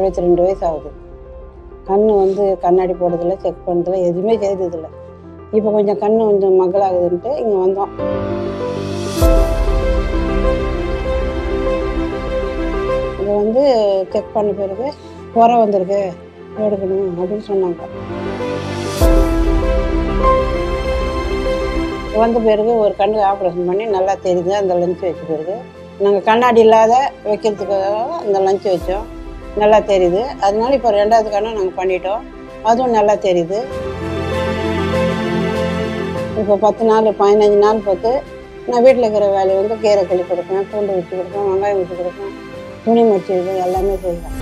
எழுபத்தி ரெண்டு வயசு ஆகுது கண் வந்து கண்ணாடி போடுறதில்ல செக் பண்ணுறதில்ல எதுவுமே செய்ததில்ல இப்போ கொஞ்சம் கண் கொஞ்சம் மக்களாகுதுன்ட்டு இங்கே வந்தோம் இதை வந்து செக் பண்ண பிறகு குறை வந்திருக்கு எடுக்கணும் அப்படின்னு சொன்னாங்க வந்த பிறகு ஒரு கண்ணுக்கு ஆப்ரேஷன் பண்ணி நல்லா தெரியுது அந்த லஞ்ச் வச்ச பிறகு நாங்கள் கண்ணாடி இல்லாத வைக்கிறதுக்காக அந்த லஞ்ச் வச்சோம் நல்லா தெரியுது அதனால இப்போ ரெண்டாவது கண்ணை நாங்கள் பண்ணிட்டோம் அதுவும் நல்லா தெரியுது இப்போ பத்து நாள் பதினஞ்சு நாள் பார்த்து நான் வீட்டில் இருக்கிற வேலையை வந்து கீரை கிளி கொடுப்பேன் பூண்டு வச்சு கொடுப்பேன் வெங்காயம் வச்சு கொடுப்பேன் துணி மடிச்சு இது எல்லாமே செய்வேன்